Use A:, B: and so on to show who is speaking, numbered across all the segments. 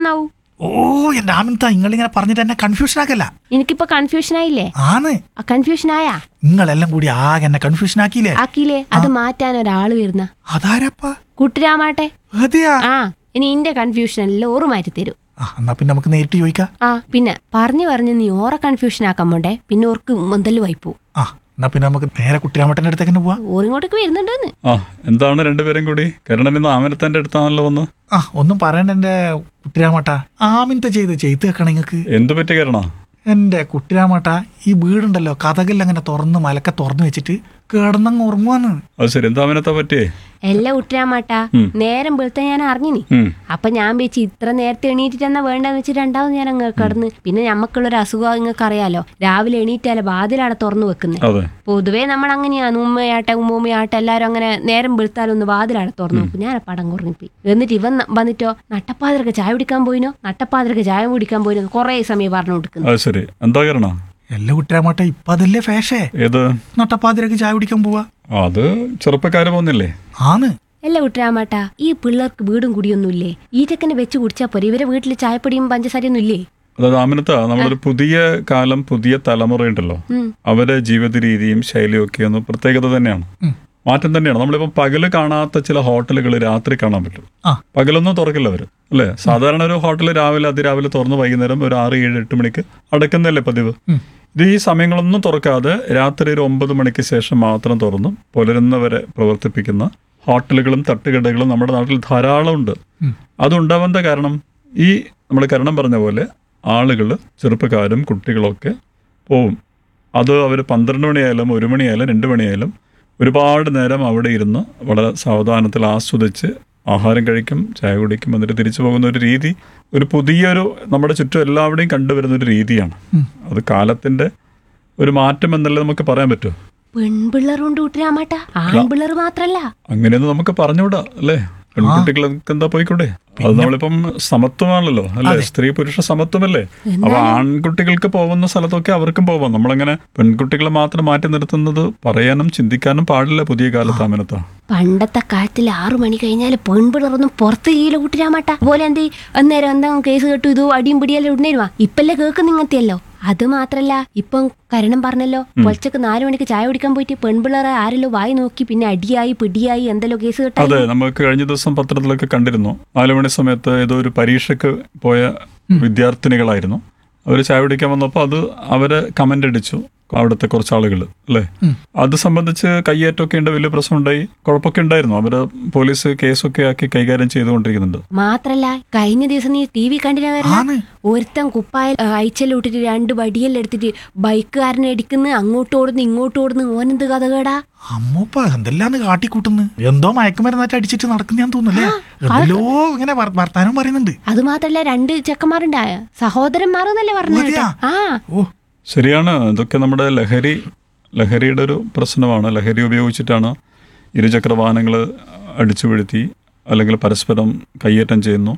A: പ്രശ്നാവൂ
B: ഓ എന്റെ ആമിൻത നിങ്ങളിങ്ങനെ പറഞ്ഞിട്ട് എന്നെ കൺഫ്യൂഷൻ ആക്കല്ല
A: എനിക്കിപ്പോ കൺഫ്യൂഷൻ ആയില്ലേ
B: ആന്ന്
A: ആ കൺഫ്യൂഷൻ ആയാ
B: നിങ്ങളെല്ലാം കൂടി ആകെ എന്നെ കൺഫ്യൂഷൻ ആക്കിയില്ലേ
A: ആക്കിയില്ലേ അത് മാറ്റാൻ ഒരാള് വരുന്ന
B: അതാരപ്പാ
A: കുട്ടിരാമാട്ടെ
B: അതെയാ
A: ആ ഇനി ഇന്റെ കൺഫ്യൂഷൻ എല്ലാം ഓറ് മാറ്റി തരും
B: ആ എന്നാ പിന്നെ നമുക്ക് നേരിട്ട് ചോദിക്കാം
A: ആ പിന്നെ പറഞ്ഞു പറഞ്ഞ് നീ ഓറെ കൺഫ്യൂഷൻ ആക്കാൻ പോണ്ടേ പിന്നെ ഓർക്ക് മുന്തല് വായിപ്പോ
B: ആ എന്നാ പിന്നെ നമുക്ക് നേരെ കുട്ടിരാമട്ടന്റെ അടുത്തേക്ക് തന്നെ പോവാ
A: ഓറിങ്ങോട്ടേക്ക് വരുന്നുണ്ടെന്ന്
C: ആ എന്താണ് രണ്ടുപേരും കൂടി കരുണൻ ഇന്ന് ആമനത്തന്റെ അടുത്താണല്ലോ വന്ന്
B: ആ ഒന്നും പറയണ്ട എന്റെ കുട്ടിരാമട്ട ആമിനത്തെ ചെയ്ത് ചെയ്ത് വെക്കണം നിങ്ങക്ക്
C: എന്ത് പറ്റി കരുണ
B: എന്റെ കുട്ടിരാമട്ട ഈ വീടുണ്ടല്ലോ കഥകളിൽ അങ്ങനെ തുറന്ന് മലക്കെ തുറന്നു വെച്ചിട്ട് കിടന്നങ്ങ് ഉറങ്ങുവാന്ന്
C: അത് ശരി എന്താ ആമനത്താ പറ്റിയേ
A: എല്ലാം ഉട്ടരാമാട്ടാ നേരം വെളുത്ത ഞാൻ അറിഞ്ഞിനി
C: ഉം.
A: അപ്പൊ ഞാൻ വെച്ച് ഇത്ര നേരത്തെ എണീറ്റിട്ടെന്നാ വേണ്ടെന്ന് വെച്ച് രണ്ടാമത് ഞാൻ അങ്ങ് കിടന്ന് പിന്നെ ഞമ്മക്കുള്ളൊരു അസുഖം നിങ്ങൾക്ക് അറിയാലോ രാവിലെ എണീറ്റാലേ വാതിലാണ് തുറന്നു വെക്കുന്നത്
C: അതെ
A: പൊതുവേ നമ്മൾ അങ്ങനെയാണ് ഉമ്മയാട്ടെ ഉമ്മൂമ്മയാട്ടെ എല്ലാരും അങ്ങനെ നേരം വെളുത്താലൊന്ന് വാതിലാണ് തുറന്നു നോക്കും ഞാൻ പടം കുറഞ്ഞിപ്പോയി എന്നിട്ട് ഇവൻ ന- വന്നിട്ടോ നട്ടപ്പാതിരക്ക് ചായ കുടിക്കാൻ പോയിനോ നട്ടപ്പാതിരക്ക് ചായ കുടിക്കാൻ പോയിനോ കുറേ സമയം പറഞ്ഞു കൊടുക്കുന്നു
C: അത് ശരി എന്താ കരുണ
B: എല്ലാ കുട്ടിരാമട്ട ഇപ്പൊ അതല്ലേ ഫാഷേ
C: ഏത്
B: നട്ടപ്പാതിരക്ക് ചായ കുടിക്കാൻ പോവാ
C: അത് ചെറുപ്പക്കാര് പോകുന്നില്ലേ
B: ആന്ന്
A: അല്ല കുട്ടരാമാട്ടാ ഈ പിള്ളേർക്ക് വീടും കുടിയൊന്നുമില്ലേ ഈ ചെക്കനെ വെച്ച് കുടിച്ചാ പോരെ ഇവരെ വീട്ടിൽ ചായപ്പൊടിയും പഞ്ചസാരയൊന്നും ഇല്ലേ
C: അതായത് ആമനത്ത നമ്മളൊരു പുതിയ കാലം പുതിയ തലമുറയുണ്ടല്ലോ
A: ഉം.
C: അവരെ ജീവിത രീതിയും ശൈലിയും ഒക്കെ ഒന്ന് പ്രത്യേകത തന്നെയാണ്
B: ഉം.
C: മാറ്റം തന്നെയാണ് നമ്മളിപ്പോ പകല് കാണാത്ത ചില ഹോട്ടലുകൾ രാത്രി കാണാൻ പറ്റും
B: ആ.
C: പകലൊന്നും തുറക്കില്ല അവര് അല്ലേ സാധാരണ ഒരു ഹോട്ടൽ രാവിലെ അതിരാവിലെ തുറന്ന് വൈകുന്നേരം ഒരു ആറ് ഏഴ് എട്ട് മണിക്ക് അടക്കുന്നല്ലേ പതിവ്
B: ഉം.
C: ഇത് ഈ സമയങ്ങളൊന്നും തുറക്കാതെ രാത്രി ഒരു ഒമ്പത് മണിക്ക് ശേഷം മാത്രം തുറന്ന് പുലരുന്നവരെ പ്രവർത്തിപ്പിക്കുന്ന ഹോട്ടലുകളും തട്ടുകടകളും നമ്മുടെ നാട്ടിൽ ധാരാളം ഉണ്ട്
B: ഉം.
C: അതുണ്ടാവാത്ത കാരണം ഈ നമ്മൾ കരണം പറഞ്ഞ പോലെ ആളുകൾ ചെറുപ്പക്കാരും കുട്ടികളൊക്കെ പോവും അത് അവർ പന്ത്രണ്ട് മണിയായാലും ഒരു മണിയായാലും രണ്ട് മണിയായാലും ഒരുപാട് നേരം അവിടെ ഇരുന്ന് വളരെ സാവധാനത്തിൽ ആസ്വദിച്ച് ആഹാരം കഴിക്കും ചായ കുടിക്കും എന്നിട്ട് തിരിച്ചു പോകുന്ന ഒരു രീതി ഒരു പുതിയൊരു നമ്മുടെ ചുറ്റും എല്ലാവരുടെയും കണ്ടുവരുന്ന ഒരു രീതിയാണ് അത് കാലത്തിൻ്റെ ഒരു മാറ്റം എന്നല്ലേ നമുക്ക് പറയാൻ പറ്റുമോ
A: പെൺപിള്ളറുണ്ട് കുട്ടരാമാട്ടാ ആൺപിള്ളർ മാത്രല്ല
C: അങ്ങനെയൊന്നും നമുക്ക് പറഞ്ഞുകൂടാ അല്ലേ പെൺകുട്ടികൾക്ക് എന്താ പോയിക്കൂടെ അത് നമ്മളിപ്പം സമത്വമാണല്ലോ അല്ലേ സ്ത്രീ പുരുഷ സമത്വമല്ലേ അപ്പൊ ആൺകുട്ടികൾക്ക് പോകുന്ന സ്ഥലത്തൊക്കെ അവർക്കും പോവാം നമ്മളങ്ങനെ പെൺകുട്ടികളെ മാത്രം മാറ്റി നിർത്തുന്നത് പറയാനും ചിന്തിക്കാനും പാടില്ല പുതിയ കാലത്ത് അമനത്ത
A: പണ്ടത്തെ കാലത്തിൽ ആറു മണി കഴിഞ്ഞാൽ പെൺപിള്ളറൊന്നും പുറത്ത് കീഴിലെ കുട്ടിരാമാട്ടാ പോലെ എന്ത് അന്നേരം എന്താ കേസ് കേട്ടു ഇത് അടിയും പിടിയെല്ലാം ഇടുന്നേരുവാ ഇപ്പല്ലേ കേൾക്കുന്ന ഇങ്ങനത്തെയല്ലോ അത് മാത്രല്ല ഇപ്പം കരണം പറഞ്ഞല്ലോ പൊലച്ചക്ക് നാലു മണിക്ക് ചായ കുടിക്കാൻ പോയിട്ട് പെൺപിള്ളേരെ ആരെല്ലോ വായി നോക്കി പിന്നെ അടിയായി പിടിയായി എന്തെല്ലോ കേസ് കേട്ടാ
C: അതെ നമുക്ക് കഴിഞ്ഞ ദിവസം പത്രത്തിലൊക്കെ കണ്ടിരുന്നു നാലു മണി സമയത്ത് ഏതോ ഒരു പരീക്ഷയ്ക്ക് പോയ വിദ്യാർത്ഥിനികളായിരുന്നു അവർ ചായ കുടിക്കാൻ വന്നപ്പോൾ അത് അവരെ കമന്റ് അടിച്ചു അവിടുത്തെ കുറച്ച് ആളുകൾ അല്ലേ അത് സംബന്ധിച്ച് കയ്യേറ്റമൊക്കെ ഉണ്ട് വലിയ പ്രശ്നം ഉണ്ടായി കുഴപ്പമൊക്കെ ഉണ്ടായിരുന്നു അവര് പോലീസ് കേസൊക്കെ ആക്കി കൈകാര്യം ചെയ്തുകൊണ്ടിരിക്കുന്നുണ്ട്
A: മാത്രല്ല കഴിഞ്ഞ ദിവസം നീ ടി വി കണ്ടില്ല
B: ആണ്.
A: ഒരുത്തൻ കുപ്പായ അയച്ചെല്ലാം ഇട്ടിട്ട് രണ്ട് വടിയെല്ലാം എടുത്തിട്ട് ബൈക്കുകാരനെ അടിക്കുന്നു അങ്ങോട്ട് ഓടുന്നു ഇങ്ങോട്ട് ഓടുന്നു ഓനെന്ത് കഥ കേടാ
B: അമ്മൂപ്പ എന്തെല്ലാന്ന് കാട്ടിക്കൂട്ടുന്നു എന്തോ മയക്കുമരുന്നായിട്ട് അടിച്ചിട്ട് നടക്കുന്നയാന്ന് തോന്നുന്നല്ലേ എന്തെല്ലോ ഇങ്ങനെ വർ- വർത്താനം പറയുന്നുണ്ട്
A: അത് മാത്രല്ല രണ്ട് ചെക്കന്മാരുണ്ടായ സഹോദരന്മാരെന്നല്ലേ പറഞ്ഞു
B: അതെയാ?
A: ആ
B: ഓ
C: ശരിയാണ് ഇതൊക്കെ നമ്മുടെ ലഹരി ലഹരിയുടെ ഒരു പ്രശ്നമാണ് ലഹരി ഉപയോഗിച്ചിട്ടാണ് ഇരുചക്ര വാഹനങ്ങൾ അടിച്ചു വീഴ്ത്തി അല്ലെങ്കിൽ പരസ്പരം കയ്യേറ്റം ചെയ്യുന്നു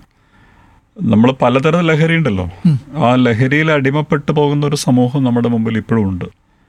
C: നമ്മൾ പലതരം ലഹരി ഉണ്ടല്ലോ ആ ലഹരിയിൽ അടിമപ്പെട്ടു പോകുന്ന ഒരു സമൂഹം നമ്മുടെ മുമ്പിൽ ഇപ്പോഴും ഉണ്ട്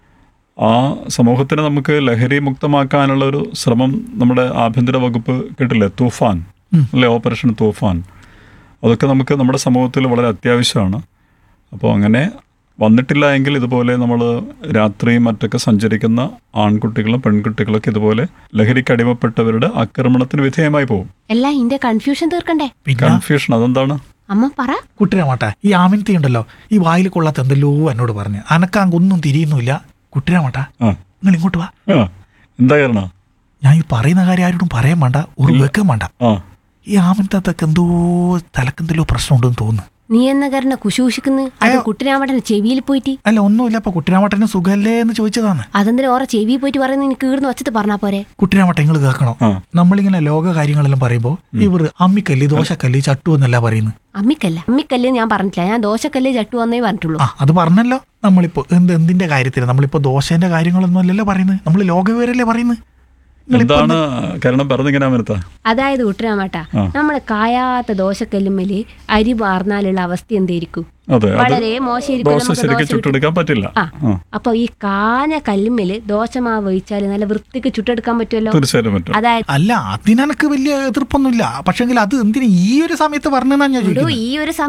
C: ആ സമൂഹത്തിനെ നമുക്ക് ലഹരി മുക്തമാക്കാനുള്ള ഒരു ശ്രമം നമ്മുടെ ആഭ്യന്തര വകുപ്പ് കേട്ടില്ലേ തൂഫാൻ അല്ലെ ഓപ്പറേഷൻ തൂഫാൻ അതൊക്കെ നമുക്ക് നമ്മുടെ സമൂഹത്തിൽ വളരെ അത്യാവശ്യമാണ് അപ്പോൾ അങ്ങനെ വന്നിട്ടില്ല എങ്കിൽ ഇതുപോലെ നമ്മൾ രാത്രിയും മറ്റൊക്കെ സഞ്ചരിക്കുന്ന ആൺകുട്ടികളും പെൺകുട്ടികളൊക്കെ ഇതുപോലെ ലഹരിക്ക് അടിമപ്പെട്ടവരുടെ ആക്രമണത്തിന് വിധേയമായി പോകും
A: എല്ലാം ഇന്റെ കൺഫ്യൂഷൻ തീർക്കണ്ടേ
B: പിന്നെ
C: കൺഫ്യൂഷൻ അതെന്താണ്
A: അമ്മ പറ
B: കുട്ടിരാമട്ടെ ഈ ആമിനത്തി ഉണ്ടല്ലോ ഈ വായിൽ കൊള്ളാത്ത എന്തെല്ലോ എന്നോട് പറഞ്ഞു അനക്കാങ്കൊന്നും തിരിയുന്നില്ല കുട്ടിരാമട്ട
C: ആ
B: നിങ്ങൾ ഇങ്ങോട്ട് വാ
C: ആ എന്താ കാരണം
B: ഞാൻ ഈ പറയുന്ന കാര്യം ആരോടും പറയാൻ വേണ്ട ഒരു വെക്കാൻ വേണ്ട
C: ആ
B: ഈ ആമിനത്തൊക്കെ എന്തോ തലക്കെന്തല്ലോ പ്രശ്നമുണ്ടെന്ന് തോന്നുന്നു
A: നീ എന്ന കാരണം കുശൂഷിക്കുന്നു അത് കുട്ടിരാമട്ടന് ചെവിയിൽ പോയിട്ട്
B: അല്ല ഒന്നുമില്ല ഇപ്പൊ കുട്ടിരാമട്ടന് സുഖല്ലേ എന്ന് ചോദിച്ചതാണ്
A: അതെന്തിനാ ഓറെ ചെവിയിൽ പോയിട്ട് പറയുന്നത് നിനക്ക് ഈടുന്ന് വച്ചത് പറഞ്ഞാ പോരെ
B: കുട്ടിരാമട്ട നിങ്ങൾ കേൾക്കണം
C: ആ.
B: നമ്മളിങ്ങനെ ലോക കാര്യങ്ങളെല്ലാം പറയുമ്പോൾ ഇവർ അമ്മിക്കല്ല് ദോശക്കല്ല് ചട്ടു എന്നല്ല പറയുന്നത്
A: അമ്മിക്കല്ല അമ്മിക്കല്ല് ഞാൻ പറഞ്ഞിട്ടില്ല ഞാൻ ദോശക്കല്ല് ചട്ടു വന്നേ പറഞ്ഞിട്ടുള്ളൂ
B: ആ അത് പറഞ്ഞല്ലോ നമ്മളിപ്പോ എന്ത് എന്തിന്റെ കാര്യത്തിൽ നമ്മളിപ്പോ ദോശന്റെ കാര്യങ്ങളൊന്നും അല്ലല്ലോ പറയുന്നത് നമ്മൾ ലോകവിവരല്ലേ പറയുന്നത്
C: എന്താണ് കാരണം പറഞ്ഞിങ്ങനെ അമരത്ത
A: അതായത് കുട്ടരാമട്ട
C: ആ.
A: നമ്മള് കായാത്ത ദോശക്കല്ലുമ്മല് അരി വാർന്നാലുള്ള അവസ്ഥ എന്തായിരിക്കും
C: അതെ അത്
A: വളരെ മോശമായിരിക്കും
C: ദോശ
A: നമുക്ക്
C: ശരിക്കും
A: ദോശ ചുട്ട്
C: ചുട്ടെടുക്കാൻ പറ്റില്ല
A: ആ
C: ആ
A: അപ്പൊ ഈ കാഞ്ഞ കല്ലുമ്മല് ദോശമാവ് ഒഴിച്ചാല് നല്ല വൃത്തിക്ക് ചുട്ടെടുക്കാൻ പറ്റുമല്ലോ
C: തീർച്ചയായിട്ടും പറ്റും
A: അതായത്
B: അല്ല അതിനെനക്ക് വലിയ എതിർപ്പൊന്നുമില്ല പക്ഷെങ്കിൽ അത് എന്തിനു ഈ ഒരു സമയത്ത് പറഞ്ഞാ ഞാൻ
A: ഒരു
B: ചോദിക്കുന്നത്
A: ഈ ഒരു